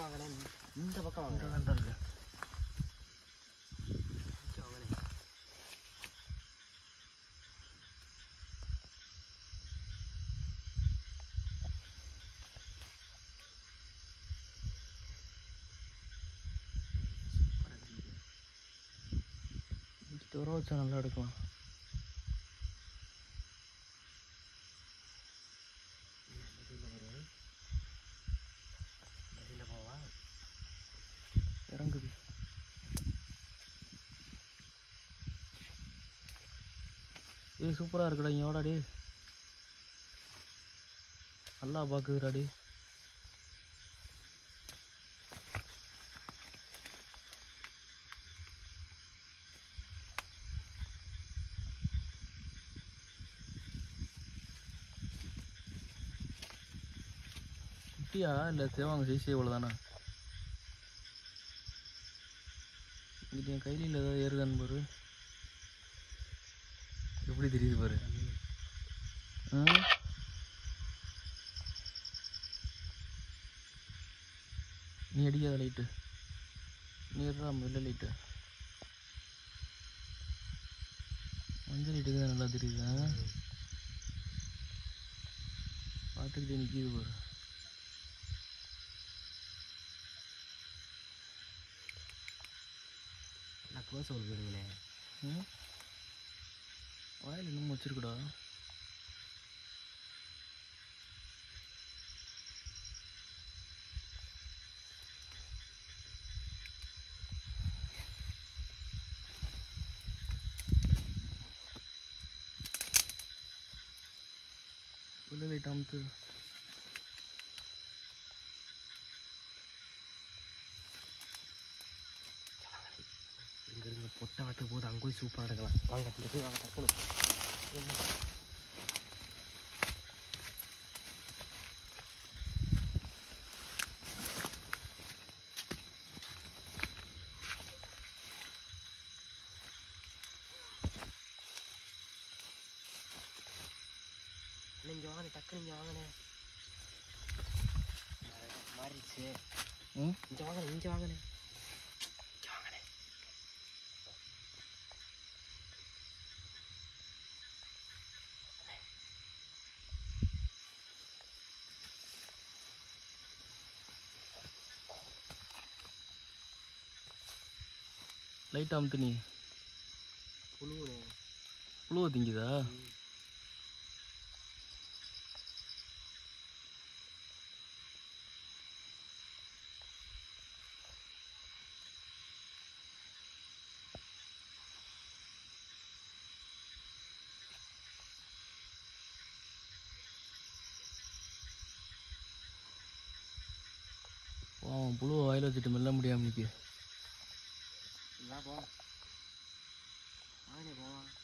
பக்கம் வாங்கண்ணே இந்த பக்கம் வாங்க வேண்டாம் இருக்கு வாங்கண்ணே தூர வச்சா நல்லா எடுக்கலாம் வெளியில் போவா இறங்குது ஏய் சூப்பராக இருக்குடா இங்கே வாடா டே நல்லா பார்க்குதுடா டே குட்டியா இல்லை தேவாங்க சைஸே இவ்வளோ தானே இது என் கையில் ஏதாவது ஏறுதான்னு பாரு எப்படி தெரியுது பாரு ஆ? நீ அடிக்காத லைட்டு நீ எடுறா வெள்ளை லைட்டு மஞ்சள் லைட்டுக்கு தான் நல்லா தெரியுது ஆ? பார்த்துக்கிட்டே நிற்கிது பாரு நான் க்ளோஸ் ஒரு போடுங்களே ம் வாயில் இன்னும் வச்சிருக்குடா உள்ள லைட் அமுத்து இங்க இருந்து பொட்டை வாத்து போது அங்கே போய் சூப்பராக எடுக்கலாம் வாங்க இந்த போய் வாங்க டக்குனு அண்ணே, இங்க வாங்கண்ணே டக்குனு இங்க வாங்கண்ணே மாறிடுச்சு ம் இங்க வாங்கண்ணே இங்க வாங்கண்ணே இங்க வாங்கண்ணே லைட் அமுத்து நீ புழுவுண்ணே புழுவ திங்குதா அவன் புழுவை வாயில் வச்சுட்டு மெல்ல முடியாம நிற்க வா போ வாங்கண்ணே போவான்